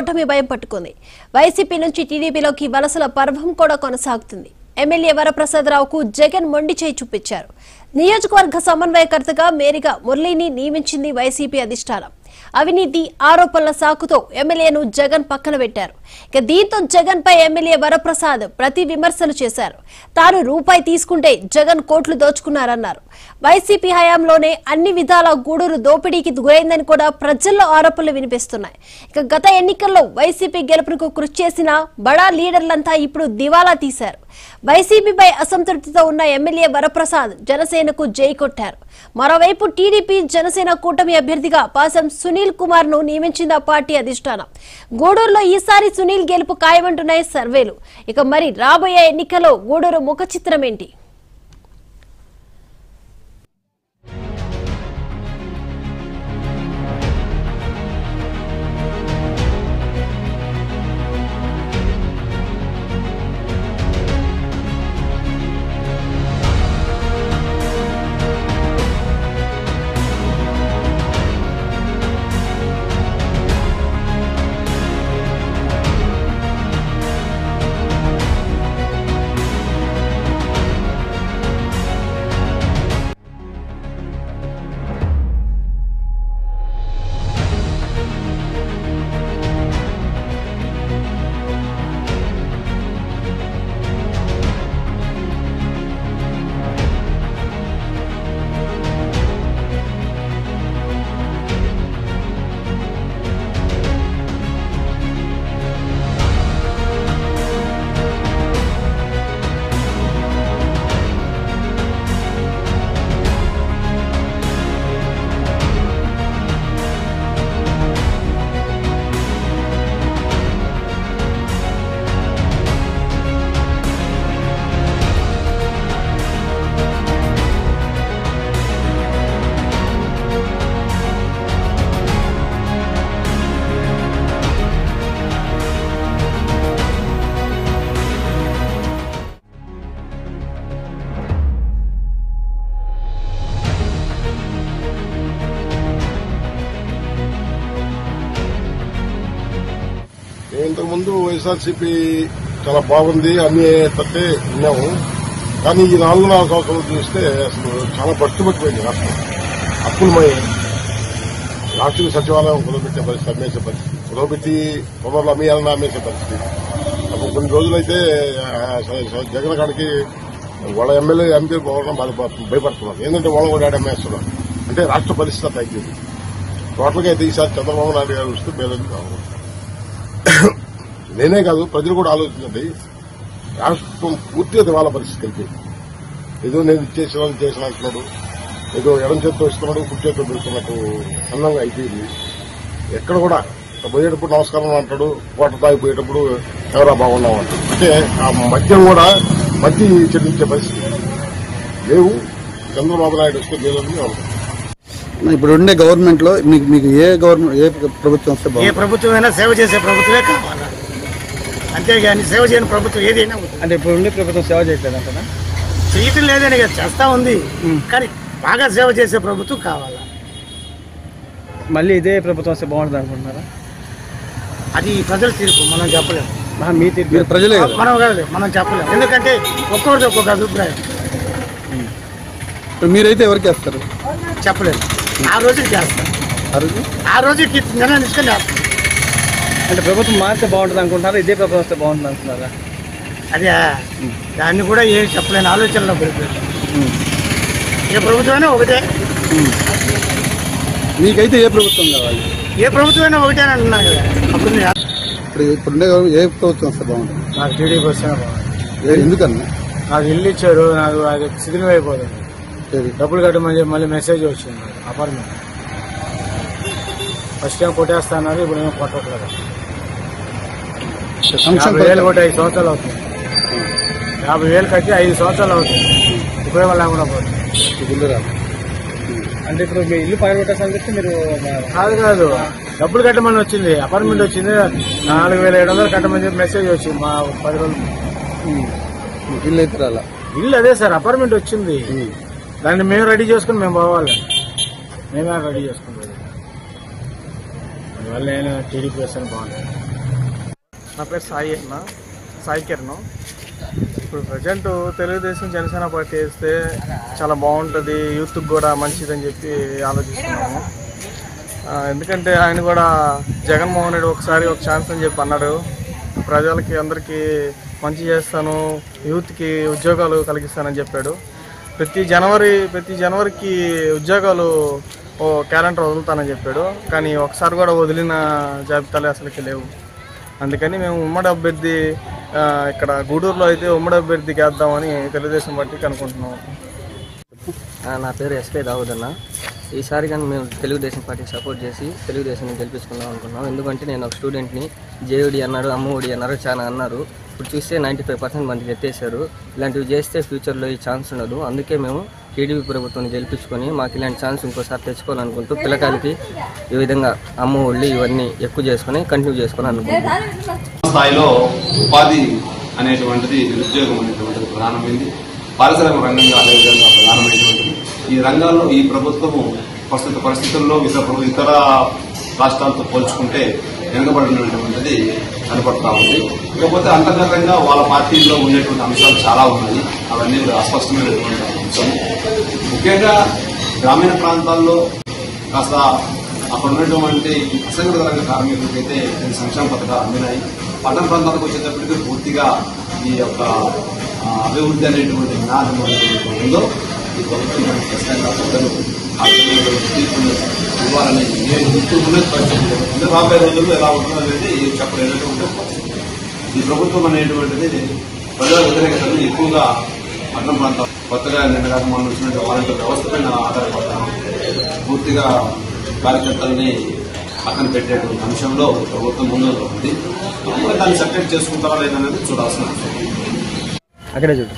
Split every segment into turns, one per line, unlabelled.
ఓటమి భయం పట్టుకుంది వైసీపీ నుంచి టీడీపీలోకి వలసల పర్వం కూడా కొనసాగుతుంది ఎమ్మెల్యే వరప్రసాదరావుకు జగన్ మొండి చేయి చూపించారు నియోజకవర్గ సమన్వయకర్తగా మేరీగా మురళిని నియమించింది వైసీపీ అధిష్టానం అవినీతి ఆరోపణల సాకుతో ఎమ్మెల్యేను జగన్ పక్కన పెట్టారు ఇక దీంతో జగన్ పై ఎమ్మెల్యే వరప్రసాద్ ప్రతి విమర్శలు చేశారు తాను రూపాయి తీసుకుంటే జగన్ కోట్లు దోచుకున్నారన్నారు వైసీపీ హయాంలోనే అన్ని విధాల గూడూరు దోపిడీకి గురైందని కూడా ప్రజల్లో ఆరోపణలు వినిపిస్తున్నాయి ఇక గత ఎన్నికల్లో వైసీపీ గెలుపునకు కృషి చేసిన బడా లీడర్లంతా ఇప్పుడు దివాలా తీశారు వైసీపీపై అసంతృప్తితో ఉన్న ఎమ్మెల్యే వరప్రసాద్ జనసేనకు జై కొట్టారు మరోవైపు టీడీపీ జనసేన కూటమి అభ్యర్థిగా పాసం సునీల్ కుమార్ ను నియమించింది ఆ పార్టీ అధిష్టానం గూడూరులో ఈసారి సునీల్ గెలుపు ఖాయమంటున్నాయి సర్వేలు ఇక మరి రాబోయే ఎన్నికల్లో గూడూరు ముఖ చిత్రం ఏంటి
ఇంతకుముందు వైఎస్ఆర్సీపీ చాలా బాగుంది అన్ని తట్టే విన్నాము కానీ ఈ నాలుగున్నర సంవత్సరాలు చూస్తే అసలు చాలా పట్టుబట్టిపోయింది రాష్ట్రం అప్పులమై రాష్ట్రీయ సచివాలయం కుదరబెట్టే పరిస్థితి అమ్మేసే పరిస్థితి కుదరబెట్టి పొలంలో అమ్మేయాలని అమ్మేసే పరిస్థితి అప్పుడు కొన్ని రోజులైతే ఆ, స- స- జగన్ కాడికి వాళ్ళ ఎమ్మెల్యే ఎంపీ పోవడం బాధపడుతున్నారు భయపడుతున్నారు ఏంటంటే వాళ్ళ కూడా ఆడ అమ్మేస్తున్నారు అంటే రాష్ట్ర పరిస్థితి అట్లా అయిపోయింది టోటల్గా అయితే ఈసారి చంద్రబాబు నాయుడు గారు వస్తే మేలని కావాలి నేనే కాదు ప్రజలు కూడా ఆలోచించండి రాష్ట్రం పూర్తిగా దివాలా పరిస్థితి కలిపి ఏదో నేను ఇచ్చేసిన చేసిన అంటున్నాడు ఏదో ఎడం చేత్తో ఇస్తున్నాడు కుడి చేత్తో పెడుతున్నట్టు అందంగా అయిపోయింది ఎక్కడ కూడా పోయేటప్పుడు నమస్కారం అంటాడు కోట తాగిపోయేటప్పుడు ఎవరా బాగున్నావు అంటాడు అంటే ఆ మద్యం కూడా మద్యం చెల్లించే పరిస్థితి లేవు చంద్రబాబు నాయుడు వస్తే మేలని అనుకుంటున్నాను.
ఇప్పుడు ఉండే గవర్నమెంట్ లో మీకు మీకు ఏ గవర్నమెంట్ ఏ ప్రభుత్వం వస్తే
ఏ
బాగుంటుంది
ప్రభుత్వమైనా సేవ చేసే ప్రభుత్వమే కావాలా అంతేగాని సేవ చేయని ప్రభుత్వం ఏదైనా ఉంది.
అంటే ఇప్పుడు ఉండే ప్రభుత్వం సేవ చేయట్లేదు అంటనా
చేయటం లేదని కాదు, చేస్తా ఉంది కానీ బాగా సేవ చేసే ప్రభుత్వం కావాలా
మళ్ళీ ఇదే ప్రభుత్వం వస్తే బాగుంటుంది అనుకుంటున్నారా
అది ప్రజల తీర్పు మనం చెప్పలేము
మీ తీర్పు ప్రజలే కదా
మనం కాదు మనం చెప్పలేము ఎందుకంటే ఒక్కొక్కరిది ఒక్కొక్క అభిప్రాయం
ఇప్పుడు మీరైతే ఎవరికి వేస్తారు
చెప్పలేము ఆ రోజుకి చేస్తాం
ఆ రోజు
ఆ రోజుకి నిర్ణయం తీసుకొని చేస్తాం
అంటే ప్రభుత్వం మారితే బాగుంటుంది అనుకుంటున్నారా ఇదే ప్రభుత్వం వస్తే బాగుంటుంది అనుకుంటున్నారా
అదే దాన్ని కూడా ఏం చెప్పలేని ఆలోచనలో పడిపోయింది ఏ ప్రభుత్వమైనా ఒకటే
మీకైతే ఏ ప్రభుత్వం కావాలి
ఏ ప్రభుత్వమైనా ఒకటే అని అంటున్నాను కదా అప్పుడు నేను
ఇప్పుడు ఇప్పుడుండే గవర్నమెంట్ ఏ ప్రభుత్వం వస్తే బాగుంటుంది
నాకు టీడీపీ వస్తేనే బాగుంది
ఏ- ఎందుకన్నా
నాకు ఇల్లు ఇచ్చారు నాకు అది శిథిలం అయిపోతుంది
ఏది?
డబ్బులు కట్టమని చెప్పి మళ్ళీ మెసేజ్ వచ్చింది అపార్ట్మెంట్ ఫస్ట్ టైం కొట్టేస్తాన్నారు ఇప్పుడు ఏమో కొట్టట్లేదు
సంక్షేమ
యాభై వేలు
పథకాలు.
కొట్టి ఐదు సంవత్సరాలు అవుతుంది యాభై వేలు కట్టి ఐదు సంవత్సరాలు అవుతుంది ఉపయోగం లేకుండా పోతుంది
మీకు ఇల్లు రాదు. అంటే ఇప్పుడు మీ ఇల్లు పైన పెట్టాల్సి చెప్తే మీరు
కాదు కాదు డబ్బులు కట్టమని వచ్చింది అపార్ట్మెంట్ వచ్చింది నాలుగు వేల ఏడు వందలు కట్టమని చెప్పి మెసేజ్ వచ్చింది మా పది రోజులు
మీకు ఇల్లు అయితే రాలా
ఇల్లు అదే సార్ అపార్ట్మెంట్ వచ్చింది దాన్ని మేము రెడీ చేసుకుని మేము పోవాలి మేమే రెడీ చేసుకుంటాం అందువల్ల నేను టీడీపీ వస్తాను బాగుంటుంది నా పేరు సాయి అన్న సాయి కిరణ్ ఇప్పుడు ప్రజెంట్ తెలుగుదేశం జనసేన పార్టీ వేస్తే చాలా బాగుంటుంది యూత్కి కూడా మంచిదని చెప్పి ఆలోచిస్తున్నాము ఆ, ఎందుకంటే ఆయన కూడా జగన్మోహన్ రెడ్డి ఒకసారి ఒక ఛాన్స్ అని చెప్పి అన్నాడు ప్రజలకి అందరికీ మంచి చేస్తాను యూత్కి ఉద్యోగాలు కలిగిస్తానని చెప్పాడు ప్రతి జనవరి ప్రతి జనవరికి ఉద్యోగాలు ఓ క్యాలెండర్ వదులుతానని చెప్పాడు కానీ ఒకసారి కూడా వదిలిన జాబితాలే అసలుకి లేవు అందుకని మేము ఉమ్మడి అభ్యర్థి ఆ, ఇక్కడ గూడూరులో అయితే ఉమ్మడి అభ్యర్థికి వేద్దామని తెలుగుదేశం పార్టీకి అనుకుంటున్నాము
ఆ, నా పేరు ఎస్కే దావుద్ అన్న ఈసారి కానీ మేము తెలుగుదేశం పార్టీకి సపోర్ట్ చేసి తెలుగుదేశాన్ని గెలిపించుకుందాం అనుకున్నాం ఎందుకంటే నేను ఒక స్టూడెంట్ని జేయుడి అన్నారు అమ్మఒడి అన్నారు చాలా అన్నారు ఇప్పుడు చూస్తే నైంటీ ఫైవ్ పర్సెంట్ మందికి ఎత్తేసారు ఇలాంటివి చేస్తే ఫ్యూచర్లో ఈ ఛాన్స్ ఉండదు అందుకే మేము టీడీపీ ప్రభుత్వాన్ని గెలిపించుకొని మాకు ఇలాంటి ఛాన్స్ ఇంకోసారి తెచ్చుకోవాలనుకుంటూ పిల్లకాయలకి ఈ విధంగా అమ్మ ఒళ్ళు ఇవన్నీ ఎక్కువ చేసుకొని కంటిన్యూ చేసుకొని అనుకుంటున్నాం
స్థాయిలో ఉపాధి అనేటువంటిది నిరుద్యోగం అనేటువంటిది ప్రధానమైంది పారిశ్రామిక రంగంగా అదేవిధంగా ప్రధానమైనటువంటిది ఈ రంగాల్లో ఈ ప్రభుత్వము ప్రస్తుత పరిస్థితుల్లో ఇతర ప్రభు- ఇతర రాష్ట్రాలతో పోల్చుకుంటే వెనుకబడినటువంటిది కనపడతా ఉంది ఇకపోతే అంతర్గతంగా వాళ్ళ పార్టీలో ఉండేటువంటి అంశాలు చాలా ఉన్నాయి అవన్నీ కూడా అస్పష్టమైనటువంటి అంశం ముఖ్యంగా గ్రామీణ ప్రాంతాల్లో కాస్త అక్కడ ఉన్నటువంటి అసంఘటిత రంగ కార్మికులకైతే ఈ సంక్షేమ పథకాలు అందినాయి పట్టణ ప్రాంతాలకు వచ్చేటప్పటికి పూర్తిగా ఈ యొక్క ఆ, అభివృద్ధి అనేటువంటి నినాదం ఏదైతే ఉందో ఈ ప్రభుత్వం దానికి ఖచ్చితంగా ప్రజలు ఆర్థికమైనటువంటి తీర్పును ఇవ్వాలని ఏ గుర్తు ఉన్నది పరిస్థితి లేదు. ఇంకా రాబోయే రోజుల్లో ఎలా ఉంటుందో అనేది చెప్పలేనటువంటి పరిస్థితి ఈ ప్రభుత్వం అనేటువంటిది ప్రజల వ్యతిరేకతను ఎక్కువగా పట్టణ ప్రాంతాలు కొత్తగా నిన్న కాక మొన్న వచ్చినట్టు వాలంటీర్ వ్యవస్థ పైన ఆధారపడతాను పూర్తిగా కార్యకర్తల్ని పక్కన పెట్టేటువంటి అంశంలో ప్రభుత్వం ముందు ఉంది మరి దాన్ని సెపరేట్ చేసుకుంటారా లేదనేది చూడాల్సిన అంశం
అక్కడే చూడు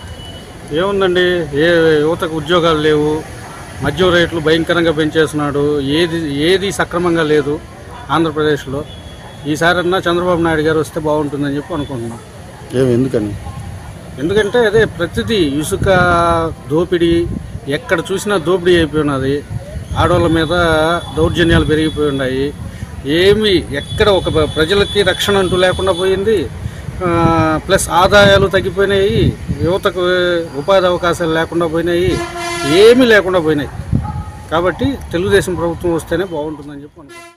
ఏముందండి ఏ యువతకు ఉద్యోగాలు లేవు మద్యం రేట్లు భయంకరంగా పెంచేస్తున్నాడు ఏది ఏది సక్రమంగా లేదు ఆంధ్రప్రదేశ్లో ఈసారన్నా చంద్రబాబు నాయుడు గారు వస్తే బాగుంటుందని చెప్పి అనుకుంటున్నాం
ఏమి ఎందుకని
ఎందుకంటే అదే ప్రతిదీ ఇసుక దోపిడీ ఎక్కడ చూసినా దోపిడీ అయిపోయి ఉన్నది ఆడవాళ్ళ మీద దౌర్జన్యాలు పెరిగిపోయి ఉన్నాయి ఏమి ఎక్కడ ఒక ప్ర- ప్రజలకి రక్షణ అంటూ లేకుండా పోయింది ఆ, ప్లస్ ఆదాయాలు తగ్గిపోయినాయి యువతకు ఉపాధి అవకాశాలు లేకుండా పోయినాయి ఏమీ లేకుండా పోయినాయి కాబట్టి తెలుగుదేశం ప్రభుత్వం వస్తేనే బాగుంటుందని చెప్పి అనుకుంటున్నాను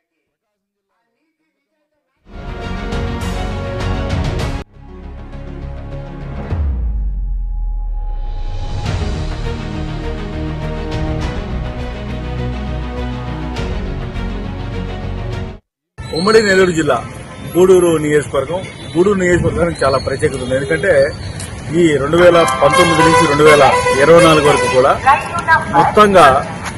ఉమ్మడి నెల్లూరు జిల్లా గూడూరు నియోజకవర్గం గూడూరు నియోజకవర్గానికి చాలా ప్రత్యేకత ఉంది ఎందుకంటే ఈ రెండు వేల పంతొమ్మిది నుంచి రెండు వేల ఇరవై నాలుగు వరకు కూడా మొత్తంగా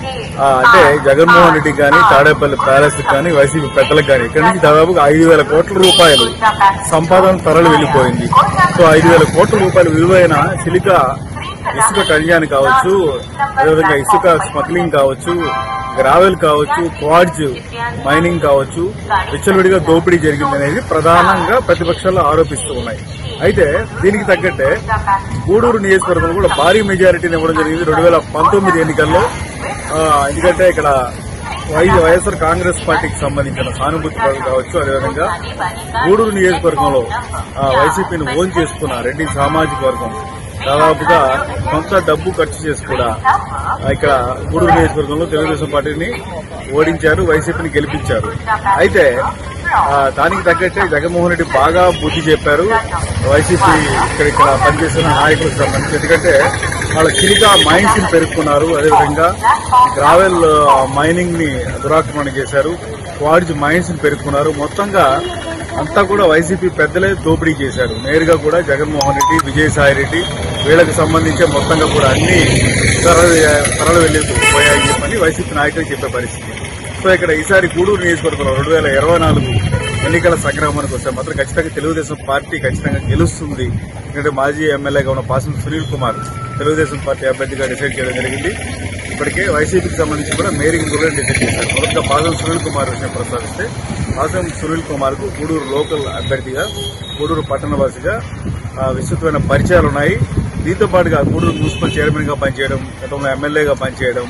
ఆ, అంటే జగన్మోహన్ రెడ్డి కానీ తాడేపల్లి ప్యాలెస్ కానీ వైసీపీ పెద్దలకు కానీ ఇక్కడ నుంచి దాదాపుగా ఐదు వేల కోట్ల రూపాయలు సంపాదన తరలి వెళ్ళిపోయింది సో ఐదు వేల కోట్ల రూపాయల విలువైన సిలిక ఇసుక ఖనిజాన్ని కావచ్చు అదేవిధంగా ఇసుక స్మగ్లింగ్ కావచ్చు గ్రావెల్ కావచ్చు క్వాడ్జ్ మైనింగ్ కావచ్చు విచ్చలవిడిగా దోపిడీ జరిగింది అనేది ప్రధానంగా ప్రతిపక్షాలు ఆరోపిస్తూ ఉన్నాయి అయితే దీనికి తగ్గట్టే గూడూరు నియోజకవర్గంలో కూడా భారీ మెజారిటీని ఇవ్వడం జరిగింది రెండు వేల పంతొమ్మిది ఎన్నికల్లో ఆ, ఎందుకంటే ఇక్కడ వై వైఎస్ఆర్ కాంగ్రెస్ పార్టీకి సంబంధించిన సానుభూతి పరులు కావచ్చు అదేవిధంగా గూడూరు నియోజకవర్గంలో ఆ, వైసీపీని ఓన్ చేసుకున్న రెడ్డి సామాజిక వర్గం దాదాపుగా కొంత డబ్బు ఖర్చు చేసి కూడా ఆ, ఇక్కడ గూడూరు నియోజకవర్గంలో తెలుగుదేశం పార్టీని ఓడించారు వైసీపీని గెలిపించారు అయితే ఆ, దానికి తగ్గట్టే జగన్మోహన్ రెడ్డి బాగా బుద్ధి చెప్పారు వైసీపీ ఇక్కడ ఇక్కడ పనిచేస్తున్న నాయకులకు సంబంధించి ఎందుకంటే వాళ్ళ చిలిక మైన్స్ ని పెరుక్కున్నారు అదేవిధంగా గ్రావెల్ మైనింగ్ ని దురాక్రమణ చేశారు క్వాడ్జ్ మైన్స్ ని పెరుక్కున్నారు మొత్తంగా అంతా కూడా వైసీపీ పెద్దలే దోపిడీ చేశారు నేరుగా కూడా జగన్మోహన్ రెడ్డి విజయసాయి రెడ్డి వీళ్ళకి సంబంధించి మొత్తంగా కూడా అన్ని తరలి తరలి వెళ్ళి పోయాయని చెప్పని వైసీపీ నాయకులు చెప్పే పరిస్థితి సో ఇక్కడ ఈసారి గూడూరు నియోజకవర్గంలో రెండు వేల ఇరవై నాలుగు ఎన్నికల సంగ్రామానికి వస్తే మాత్రం ఖచ్చితంగా తెలుగుదేశం పార్టీ ఖచ్చితంగా గెలుస్తుంది ఎందుకంటే మాజీ ఎమ్మెల్యేగా ఉన్న పాసం సునీల్ కుమార్ తెలుగుదేశం పార్టీ అభ్యర్థిగా డిసైడ్ చేయడం జరిగింది ఇప్పటికే వైసీపీకి సంబంధించి కూడా మేరీ గురుని డిసైడ్ చేశారు మొదటగా పాసం సునీల్ కుమార్ విషయం ప్రస్తావిస్తే పాసం సునీల్ కుమార్ కు గూడూరు లోకల్ అభ్యర్థిగా గూడూరు పట్టణవాసిగా ఆ, విస్తృతమైన పరిచయాలు ఉన్నాయి దీంతో పాటుగా గూడూరు మున్సిపల్ చైర్మన్ గా పనిచేయడం గతంలో ఎమ్మెల్యేగా పనిచేయడం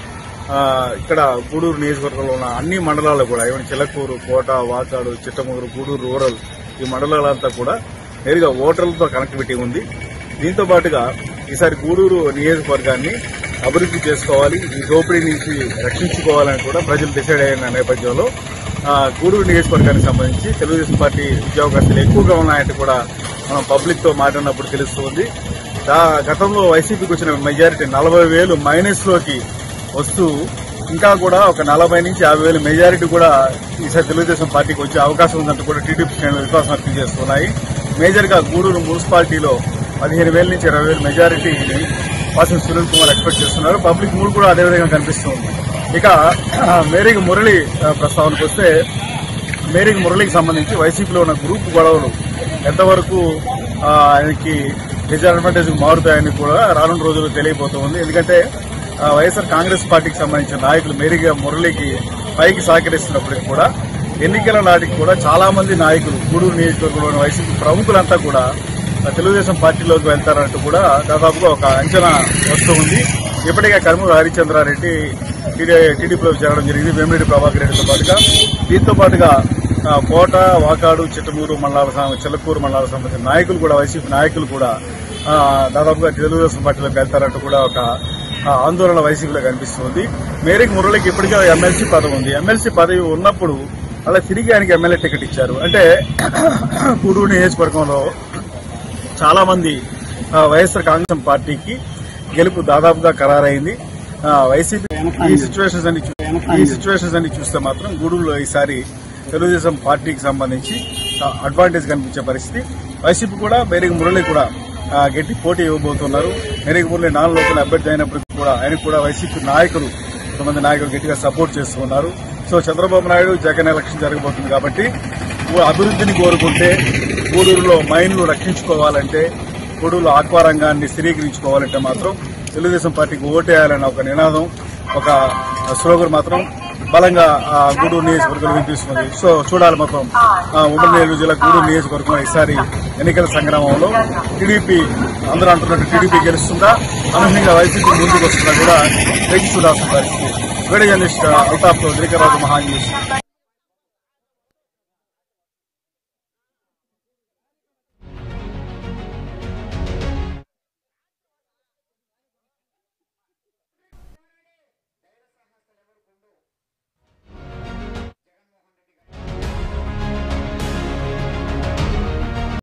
ఆ, ఇక్కడ గూడూరు నియోజకవర్గంలో ఉన్న అన్ని మండలాలు కూడా ఈవెన్ చిలకూరు కోట వాకాడు చిట్టమూరు గూడూరు రూరల్ ఈ మండలాలంతా కూడా నేరుగా ఓటర్లతో కనెక్టివిటీ ఉంది దీంతో పాటుగా ఈసారి గూడూరు నియోజకవర్గాన్ని అభివృద్ధి చేసుకోవాలి ఈ దోపిడీ నుంచి రక్షించుకోవాలని కూడా ప్రజలు డిసైడ్ అయిన నేపథ్యంలో ఆ, గూడూరు నియోజకవర్గానికి సంబంధించి తెలుగుదేశం పార్టీ ఉద్యోగస్తులు ఎక్కువగా ఉన్నాయంటే కూడా మనం పబ్లిక్ తో మాట్లాడినప్పుడు తెలుస్తుంది దా- గతంలో వైసీపీకి వచ్చిన మెజారిటీ నలభై వేలు మైనస్ లోకి వస్తూ ఇంకా కూడా ఒక నలభై నుంచి యాభై వేలు మెజారిటీ కూడా ఈసారి తెలుగుదేశం పార్టీకి వచ్చే అవకాశం ఉందంటూ కూడా టీడీపీ శ్రేణులు విశ్వాసం వ్యక్తం చేస్తున్నాయి మేజర్ గా గూడూరు మున్సిపాలిటీలో పదిహేను వేల నుంచి ఇరవై వేల మెజారిటీని వాసం సునీల్ కుమార్ ఎక్స్పెక్ట్ చేస్తున్నారు పబ్లిక్ మూడు కూడా అదేవిధంగా కనిపిస్తుంది ఇక మేరీకి మురళి ఆ, ప్రస్తావనకు వస్తే మేరీకి మురళికి సంబంధించి వైసీపీలో ఉన్న గ్రూప్ గొడవలు ఎంతవరకు ఆ, ఆయనకి డిసడ్వాంటేజ్ మారుతాయని కూడా రానున్న రోజుల్లో తెలియబోతోంది ఎందుకంటే ఆ, వైఎస్ఆర్ కాంగ్రెస్ పార్టీకి సంబంధించిన నాయకులు మేరీగా మురళికి పైకి సహకరిస్తున్నప్పటికీ కూడా ఎన్నికల నాటికి కూడా చాలా మంది నాయకులు గూడూరు నియోజకవర్గంలోని వైసీపీ ప్రముఖులంతా కూడా ఆ, తెలుగుదేశం పార్టీలోకి వెళ్తారంటూ కూడా దాదాపుగా ఒక అంచనా వస్తూ ఉంది ఇప్పటికే కర్మూరు హరిచంద్రారెడ్డి టీడీ- టీడీపీలో చేరడం జరిగింది వేమిరెడ్డి ప్రభాకర్ రెడ్డితో పాటుగా దీంతో పాటుగా ఆ, కోట వాకాడు చిట్టమూరు మండలాల సం- చిల్లకూరు మండలాలకు సంబంధించిన నాయకులు కూడా వైసీపీ నాయకులు కూడా ఆ, దాదాపుగా తెలుగుదేశం పార్టీలోకి వెళ్తారంటూ కూడా ఒక ఆ, ఆందోళన వైసీపీలో కనిపిస్తుంది మేరీకి మురళికి ఇప్పటికే ఎమ్మెల్సీ పదవి ఉంది ఎమ్మెల్సీ పదవి ఉన్నప్పుడు అలా తిరిగి ఆయనకి ఎమ్మెల్యే టికెట్ ఇచ్చారు అంటే గూడూరు నియోజకవర్గంలో చాలా మంది ఆ, వైఎస్ఆర్ కాంగ్రెస్ పార్టీకి గెలుపు దాదాపుగా ఖరారైంది ఆ, వైసీపీ ఈ సిచ్యువేషన్స్ అన్ని చూ- ఈ సిచ్యువేషన్స్ అన్ని చూస్తే మాత్రం గూడూరులో ఈసారి తెలుగుదేశం పార్టీకి సంబంధించి ఆ, అడ్వాంటేజ్ కనిపించే పరిస్థితి వైసీపీ కూడా మేరీకి మురళి కూడా ఆ, గట్టి పోటీ ఇవ్వబోతున్నారు మేరీకి మురళి నాలుగు లోపల అభ్యర్థి అయినప్పటికీ కూడా ఆయనకు కూడా వైసీపీ నాయకులు కొంతమంది నాయకులు గట్టిగా సపోర్ట్ చేస్తూ ఉన్నారు సో చంద్రబాబు నాయుడు జగన్ ఎలక్షన్ జరగబోతుంది కాబట్టి ఓ అభివృద్ధిని కోరుకుంటే గూడూరులో మైన్లు రక్షించుకోవాలంటే గూడూరులో ఆక్వా రంగాన్ని స్థిరీకరించుకోవాలంటే మాత్రం తెలుగుదేశం పార్టీకి ఓటేయాలన్న ఒక నినాదం ఒక స్లోగన్ మాత్రం బలంగా ఆ, గూడూరు నియోజకవర్గంలో వినిపిస్తుంది సో చూడాలి మొత్తం ఆ, ఉమ్మడి నెల్లూరు జిల్లా గూడూరు నియోజకవర్గంలో ఈసారి ఎన్నికల సంగ్రామంలో టీడీపీ అందరూ అంటున్నట్టు టీడీపీ గెలుస్తుందా అనూహ్యంగా వైసీపీ ముందుకు వస్తుందా కూడా వేచి చూడాల్సిన పరిస్థితి వీడియో జర్నలిస్ట్ అల్తాఫ్ దినకరాజు మహా న్యూస్